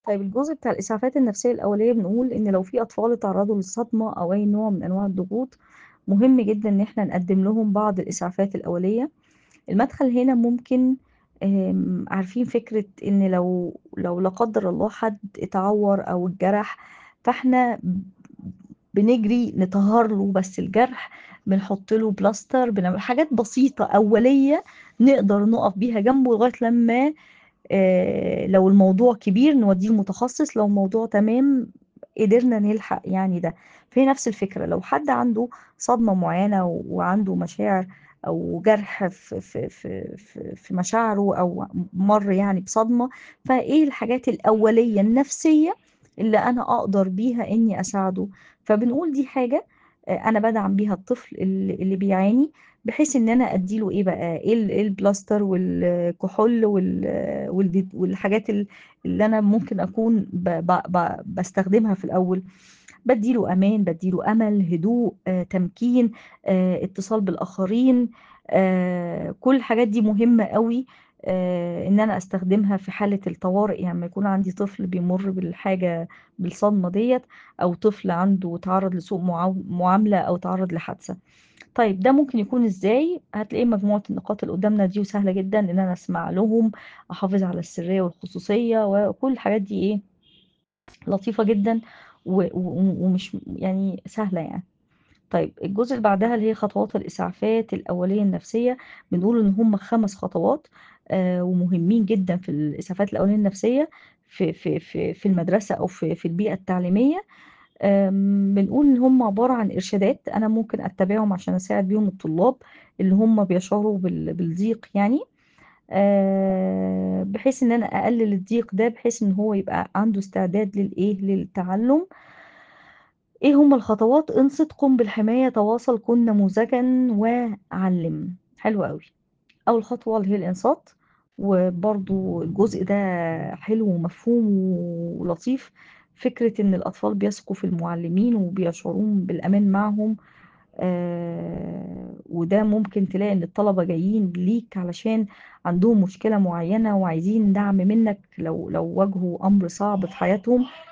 طيب الجزء بتاع الإسعافات النفسية الأولية بنقول إن لو في أطفال اتعرضوا للصدمة أو أي نوع من أنواع الضغوط مهم جدا إن احنا نقدم لهم بعض الإسعافات الأولية المدخل هنا ممكن آم، عارفين فكرة إن لو لو لا قدر الله حد اتعور أو اتجرح فاحنا بنجري نطهر له بس الجرح بنحط له بلاستر بنعمل حاجات بسيطة أولية نقدر نقف بيها جنبه لغاية لما آه، لو الموضوع كبير نوديه المتخصص لو الموضوع تمام قدرنا نلحق يعني ده فهي نفس الفكرة لو حد عنده صدمة معينة وعنده مشاعر أو جرح في, في, في, في, في مشاعره أو مر يعني بصدمة فإيه الحاجات الأولية النفسية اللي أنا أقدر بيها إني أساعده فبنقول دي حاجة آه، أنا بدعم بيها الطفل اللي اللي بيعاني بحيث ان انا اديله ايه بقى ايه ال- إيه البلاستر والكحول وال- والفيت- والحاجات ال- اللي انا ممكن اكون ب ب ب بستخدمها في الاول بديله امان بديله امل هدوء آه، تمكين آه، اتصال بالاخرين آه، كل الحاجات دي مهمة قوي آه، ان انا استخدمها في حالة الطوارئ يعني لما يكون عندي طفل بيمر بالحاجة بالصدمة ديت او طفل عنده تعرض لسوء معاو- معاملة او تعرض لحادثة طيب ده ممكن يكون ازاي هتلاقي مجموعة النقاط اللي قدامنا دي وسهلة جدا ان انا اسمع لهم احافظ على السرية والخصوصية وكل الحاجات دي ايه لطيفة جدا و- و- ومش يعني سهلة يعني طيب الجزء اللي بعدها اللي هي خطوات الإسعافات الأولية النفسية بنقول إن هم خمس خطوات آه، ومهمين جدا في الإسعافات الأولية النفسية في في في في المدرسة أو في في البيئة التعليمية آم، بنقول إن هم عبارة عن إرشادات أنا ممكن أتبعهم عشان أساعد بيهم الطلاب اللي هم بيشعروا بال- بالضيق يعني آه، بحيث إن أنا أقلل الضيق ده بحيث إن هو يبقى عنده استعداد للإيه للتعلم إيه هم الخطوات انصت قم بالحماية تواصل كن نموذجا وعلم حلو قوي أول خطوة اللي هي الإنصات وبرضو الجزء ده حلو ومفهوم ولطيف فكرة إن الأطفال بيثقوا في المعلمين وبيشعرون بالأمان معهم آه وده ممكن تلاقي إن الطلبة جايين ليك علشان عندهم مشكلة معينة وعايزين دعم منك لو لو واجهوا أمر صعب في حياتهم